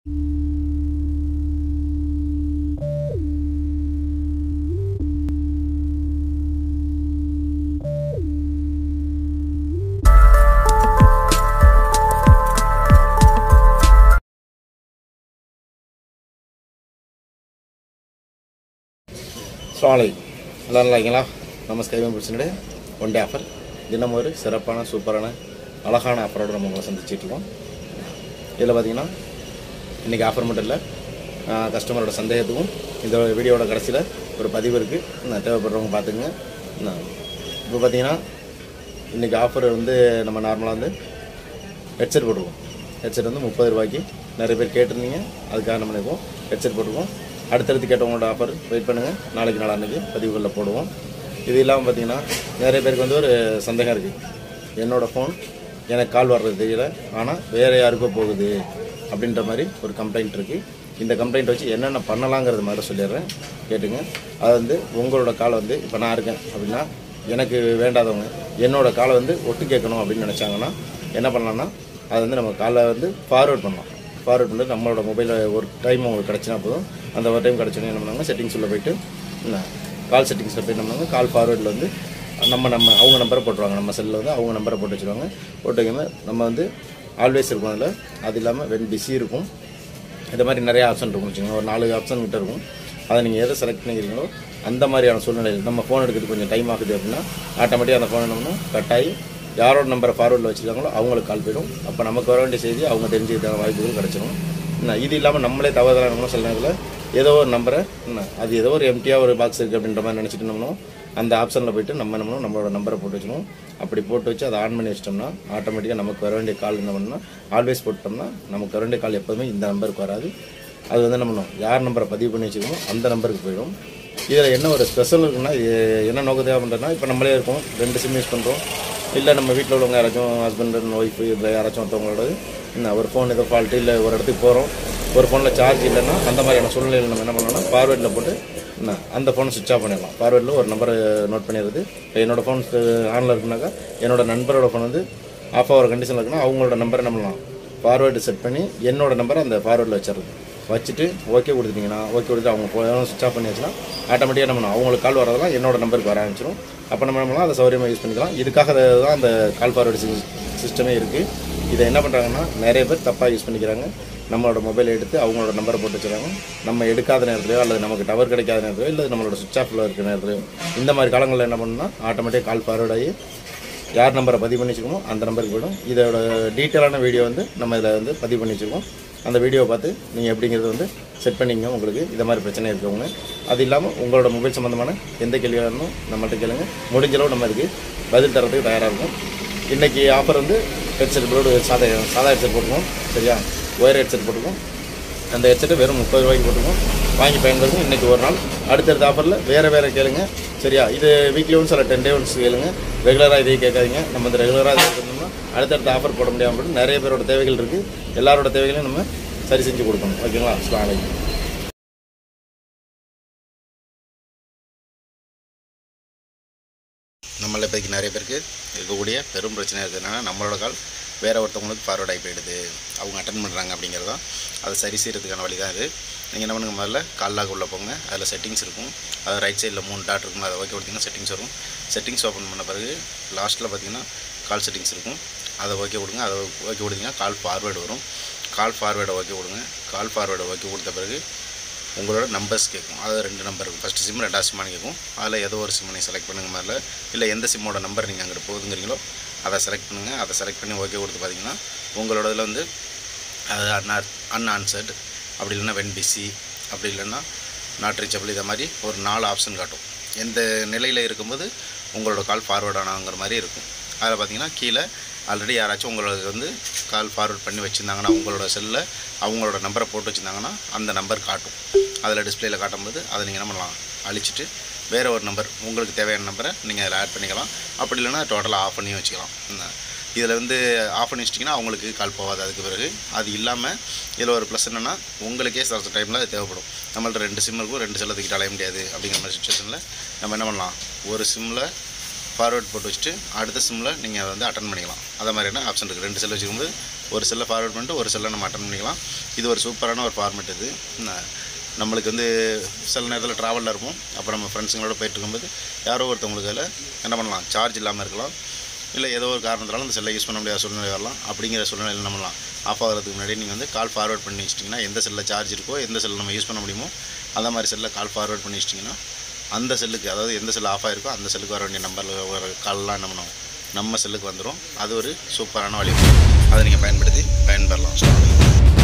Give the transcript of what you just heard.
சாலை எல்லோரும் நல்லாங்களா நம்ம ஸ்கைவன் பிரச்சனை ஒன் டே ஆஃபர் தினம் ஒரு சிறப்பான சூப்பரான அழகான ஆஃபரோடு நம்ம உங்களை சந்திச்சிட்டு இருக்கோம் இதில் பார்த்தீங்கன்னா இன்றைக்கி ஆஃபர் மட்டும் இல்லை கஸ்டமரோட சந்தேகத்துக்கும் இந்த வீடியோவோட கடைசியில் ஒரு பதிவு இருக்குது தேவைப்படுறவங்க பார்த்துங்க இப்போ பார்த்தீங்கன்னா இன்றைக்கி ஆஃபர் வந்து நம்ம நார்மலாக வந்து ஹெட்செட் போட்டிருக்கோம் ஹெட்செட் வந்து முப்பது ரூபாய்க்கு நிறைய பேர் கேட்டிருந்தீங்க அதுக்காக நம்ம நினைப்போம் ஹெட்செட் போட்டிருக்கோம் அடுத்தடுத்து கேட்டவங்களோட ஆஃபர் வெயிட் பண்ணுங்கள் நாளைக்கு நாளான்னைக்கு பதிவுகளில் போடுவோம் இது இல்லாமல் பார்த்தீங்கன்னா நிறைய பேருக்கு வந்து ஒரு சந்தேகம் இருக்குது என்னோடய ஃபோன் எனக்கு கால் வர்றது தெரியல ஆனால் வேறு யாருக்கோ போகுது அப்படின்ற மாதிரி ஒரு கம்ப்ளைண்ட் இருக்குது இந்த கம்ப்ளைண்ட் வச்சு என்னென்ன பண்ணலாங்கிறது மாதிரி சொல்லிடுறேன் கேட்டுங்க அது வந்து உங்களோட காலை வந்து இப்போ நான் இருக்கேன் அப்படின்னா எனக்கு வேண்டாதவங்க என்னோட காலை வந்து ஒட்டு கேட்கணும் அப்படின்னு நினச்சாங்கன்னா என்ன பண்ணலாம்னா அது வந்து நம்ம காலை வந்து ஃபார்வர்ட் பண்ணலாம் ஃபார்வர்ட் பண்ணிட்டு நம்மளோட மொபைலில் ஒரு டைம் உங்களுக்கு கிடச்சினா போதும் அந்த ஒரு டைம் கிடச்சோன்னே என்ன பண்ணுவாங்க செட்டிங்ஸ் உள்ள போயிட்டு என்ன கால் செட்டிங்ஸில் போய் என்ன பண்ணுவாங்க கால் ஃபார்வர்டில் வந்து நம்ம நம்ம அவங்க நம்பரை போட்டுருவாங்க நம்ம செல்லில் வந்து அவங்க நம்பரை போட்டு வச்சுருவாங்க போட்டு வைக்காம நம்ம வந்து ஆல்வேஸ் இருக்கும் அதில் அது இல்லாமல் வென் பிஸி இருக்கும் இந்த மாதிரி நிறைய ஆப்ஷன் இருக்கும் வச்சுக்கோங்க ஒரு நாலு ஆப்ஷன் கிட்ட இருக்கும் அதை நீங்கள் எதை செலக்ட் பண்ணிக்கிறீங்களோ அந்த மாதிரியான சூழ்நிலையில் நம்ம ஃபோன் எடுக்கிறது கொஞ்சம் டைம் ஆகுது அப்படின்னா ஆட்டோமேட்டிக்காக அந்த ஃபோன் என்னன்னா கட் ஆகி யாரோட நம்பரை ஃபார்வர்டில் வச்சுருக்காங்களோ அவங்களுக்கு கால் போயிடும் அப்போ நமக்கு வர வேண்டிய செய்தி அவங்க தெரிஞ்சுக்கிற வாய்ப்புகள் கிடச்சிரும் என்ன இது இல்லாமல் நம்மளே தவறுதலான சில நேரத்தில் ஏதோ ஒரு நம்பரை என்ன அது ஏதோ ஒரு எம்டியாக ஒரு பாக்ஸ் இருக்குது அப்படின்ற மாதிரி நினச்சிட்டு நம்மளும் அந்த ஆப்ஷனில் போயிட்டு நம்ம என்ன பண்ணணும் நம்மளோட நம்பரை போட்டு வச்சுக்கணும் அப்படி போட்டு வச்சு அதை ஆன் பண்ணி வச்சிட்டோம்னா ஆட்டோமேட்டிக்காக நமக்கு வர வேண்டிய கால் என்ன பண்ணணும்னா ஆல்வேஸ் போட்டோம்னா நமக்கு வர வேண்டிய கால் எப்போதுமே இந்த நம்பருக்கு வராது அது வந்து என்ன பண்ணும் யார் நம்பரை பதிவு பண்ணி வச்சுக்கணும் அந்த நம்பருக்கு போயிடும் இதில் என்ன ஒரு ஸ்பெஷல் இருக்குன்னா இது என்ன நோக்கத்துக்காக பண்ணுறதுனா இப்போ நம்மளே இருக்கோம் ரெண்டு சிம் யூஸ் பண்ணுறோம் இல்லை நம்ம வீட்டில் உள்ளவங்க யாராச்சும் ஹஸ்பண்ட் அண்ட் ஒய்ஃபு இல்லை யாராச்சும் ஒருத்தவங்களோட என்ன ஒரு ஃபோன் ஏதோ ஃபால்ட்டு இல்லை ஒரு இடத்துக்கு போகிறோம் ஒரு ஃபோனில் சார்ஜ் இல்லைன்னா அந்த மாதிரியான சூழ்நிலையில் நம்ம என்ன பண்ணலாம்னா ஃபார்வேர்டில் போட்டு என்ன அந்த ஃபோனை சுவிட்ச் ஆஃப் பண்ணிடலாம் ஃபார்வேர்டில் ஒரு நம்பரை நோட் பண்ணிடுறது இப்போ என்னோடய ஃபோன் ஆனில் இருக்குனாக்கா என்னோட நண்பரோட ஃபோன் வந்து ஆஃப் ஆகிற கண்டிஷனில் இருக்குன்னா அவங்களோட நம்பரை என்ன பண்ணலாம் ஃபார்வேர்டு செட் பண்ணி என்னோட நம்பரை அந்த ஃபார்வேர்டில் வச்சிடுறது வச்சுட்டு ஓகே கொடுத்துட்டிங்கன்னா ஓகே கொடுத்துட்டு அவங்க ஃபோன் சுவிச் ஆஃப் பண்ணி வச்சுன்னா ஆட்டோமேட்டிக்காக நம்ம அவங்களுக்கு கால் வரதெல்லாம் என்னோட நம்பருக்கு வர ஆரம்பிச்சிடும் அப்போ நம்ம நம்மளாம் அதை சௌகரியமாக யூஸ் பண்ணிக்கலாம் இதுக்காக தான் அந்த கால் ஃபார்வர்டு சிஸ்டமே இருக்குது இதை என்ன பண்ணுறாங்கன்னா நிறைய பேர் தப்பாக யூஸ் பண்ணிக்கிறாங்க நம்மளோட மொபைலை எடுத்து அவங்களோட நம்பரை போட்டு வச்சுருக்காங்க நம்ம எடுக்காத நேரத்துலையோ அல்லது நமக்கு டவர் கிடைக்காத நேரத்துலையோ இல்லை நம்மளோட சுவிச் ஆஃபில் இருக்கிற நேரத்துலையோ இந்த மாதிரி காலங்களில் என்ன பண்ணணும்னா ஆட்டோமேட்டிக்காக கால் ஃபார்வர்ட் ஆகி யார் நம்பரை பதிவு பண்ணி வச்சுக்கோமோ அந்த நம்பருக்கு போய்டும் இதோட டீட்டெயிலான வீடியோ வந்து நம்ம இதில் வந்து பதிவு பண்ணி வச்சுருக்கோம் அந்த வீடியோவை பார்த்து நீங்கள் எப்படிங்கிறது வந்து செட் பண்ணிங்க உங்களுக்கு இந்த மாதிரி பிரச்சனை இருக்கவங்க அது இல்லாமல் உங்களோட மொபைல் சம்மந்தமான எந்த கேள்வியாக இருந்தாலும் நம்மள்ட்ட கேளுங்க முடிஞ்ச அளவு நம்ம இதுக்கு பதில் தரத்துக்கு தயாராக இருக்கும் இன்றைக்கி ஆஃபர் வந்து ஹெட்செட் ப்ளூடு சாதா சாதா ஹெட்செட் போட்டுருக்கோம் சரியா ஒயர் ஹெட்செட் போட்டுருக்கோம் அந்த ஹெட்செட்டை வெறும் முப்பது ரூபாய்க்கு போட்டுருக்கோம் வாங்கி பயன்படுத்தும் இன்றைக்கி ஒரு நாள் அடுத்தடுத்த ஆஃபரில் வேறு வேறு கேளுங்க சரியா இது வீக்லி ஒன்ஸ் இல்லை டென் டே ஒன்ஸ் கேளுங்க ரெகுலராக இதே கேட்காதீங்க நம்ம இந்த ரெகுலராக இருந்தோம்னா அடுத்தடுத்த ஆஃபர் போட முடியாமல் போட்டு நிறைய பேரோட தேவைகள் இருக்குது எல்லாரோட தேவைகளையும் நம்ம சரி செஞ்சு கொடுக்கணும் ஓகேங்களா அஸ்லாம் வலைக்கும் நம்மள இப்போதைக்கு நிறைய பேருக்கு இருக்கக்கூடிய பெரும் பிரச்சனை இருக்குதுன்னா நம்மளோட கால் வேற ஒருத்தவங்களுக்கு ஃபார்வர்ட் ஆகி போயிடுது அவங்க அட்டன் பண்ணுறாங்க அப்படிங்கிறதான் அதை சரி செய்கிறதுக்கான வழி தான் இது நீங்கள் என்ன பண்ணுங்க முதல்ல கால் லாக் உள்ள போங்க அதில் செட்டிங்ஸ் இருக்கும் அது ரைட் சைடில் மூணு டாட் இருக்கும் அதை ஓகே கொடுத்தீங்கன்னா செட்டிங்ஸ் வரும் செட்டிங்ஸ் ஓப்பன் பண்ண பிறகு லாஸ்ட்டில் பார்த்தீங்கன்னா கால் செட்டிங்ஸ் இருக்கும் அதை ஓகே கொடுங்க அதை ஓகே கொடுத்தீங்கன்னா கால் ஃபார்வேர்டு வரும் கால் ஃபார்வேர்டை ஓகே கொடுங்க கால் ஃபார்வேர்டை ஓகே கொடுத்த பிறகு உங்களோட நம்பர்ஸ் கேட்கும் அது ரெண்டு நம்பர் இருக்கும் ஃபஸ்ட்டு சிம் ரெண்டாவது சிம்மானு கேட்கும் அதில் ஏதோ ஒரு சிம்மை நீங்கள் செலக்ட் பண்ணுங்க மாதிரில இல்லை எந்த சிம்மோட நம்பர் நீங்கள் அங்கே போகுதுங்கிறீங்களோ அதை செலக்ட் பண்ணுங்கள் அதை செலக்ட் பண்ணி ஓகே கொடுத்து பார்த்தீங்கன்னா உங்களோட இதில் வந்து அது அன் அன்ஆன்சர்டு அப்படி இல்லைன்னா வென் பிஸி அப்படி இல்லைன்னா நாட் ரீச்சபிள் இதை மாதிரி ஒரு நாலு ஆப்ஷன் காட்டும் எந்த நிலையில் இருக்கும்போது உங்களோட கால் ஃபார்வர்ட் ஆனாங்கிற மாதிரி இருக்கும் அதில் பார்த்தீங்கன்னா கீழே ஆல்ரெடி யாராச்சும் உங்களுக்கு வந்து கால் ஃபார்வர்ட் பண்ணி வச்சுருந்தாங்கன்னா உங்களோட செல்லில் அவங்களோட நம்பரை போட்டு வச்சுருந்தாங்கன்னா அந்த நம்பர் காட்டும் அதில் டிஸ்பிளேயில் காட்டும்போது அதை நீங்கள் என்ன பண்ணலாம் அழிச்சிட்டு வேறு ஒரு நம்பர் உங்களுக்கு தேவையான நம்பரை நீங்கள் அதில் ஆட் பண்ணிக்கலாம் அப்படி இல்லைன்னா டோட்டலாக ஆஃப் பண்ணி வச்சுக்கலாம் இதில் வந்து ஆஃப் பண்ணி வச்சிட்டிங்கன்னா அவங்களுக்கு கால் போகாது அதுக்கு பிறகு அது இல்லாமல் இதில் ஒரு ப்ளஸ் என்னென்னா உங்களுக்கே சில டைமில் அது தேவைப்படும் நம்மள்ட்ட ரெண்டு சிம் இருக்கும் ரெண்டு செல்லை தூக்கிட்டு அலைய முடியாது அப்படிங்கிற மாதிரி சுச்சுவேஷனில் நம்ம என்ன பண்ணலாம் ஒரு சிம்மில் ஃபார்வர்ட் போட்டு வச்சுட்டு அடுத்த சிம்மில் நீங்கள் வந்து அட்டன் பண்ணிக்கலாம் அதே மாதிரியான ஆப்ஷன் இருக்குது ரெண்டு செல் வச்சுக்கும்போது ஒரு செல்லை ஃபார்வர்ட் பண்ணிட்டு ஒரு செல்லை நம்ம அட்டன் பண்ணிக்கலாம் இது ஒரு சூப்பரான ஒரு ஃபார்மேட் இது ந- நம்மளுக்கு வந்து சில நேரத்தில் ட்ராவலில் இருப்போம் அப்போ நம்ம ஃப்ரெண்ட்ஸுங்களோட போயிட்டு இருக்கும்போது யாரோ ஒருத்தவங்களுக்கு அதில் என்ன பண்ணலாம் சார்ஜ் இல்லாமல் இருக்கலாம் இல்லை ஏதோ ஒரு காரணத்தினால அந்த செல்லை யூஸ் பண்ண முடியாத சூழ்நிலை வரலாம் அப்படிங்கிற சூழ்நிலையில் என்ன பண்ணலாம் ஆஃப் ஆகிறதுக்கு முன்னாடி நீங்கள் வந்து கால் ஃபார்வர்ட் பண்ணி வச்சிட்டிங்கன்னா எந்த செல்லில் சார்ஜ் இருக்கோ எந்த செல்லை நம்ம யூஸ் பண்ண முடியுமோ அந்த மாதிரி செல்லில் கால் ஃபார்வர்ட் பண்ணி வச்சிட்டிங்கன்னா அந்த செல்லுக்கு அதாவது எந்த செல் ஆஃப் ஆயிருக்கோ அந்த செல்லுக்கு வர வேண்டிய நம்பரில் வர கால்லாம் என்ன பண்ணுவோம் நம்ம செல்லுக்கு வந்துடும் அது ஒரு சூப்பரான வழி அதை நீங்கள் பயன்படுத்தி பயன்பெறலாம்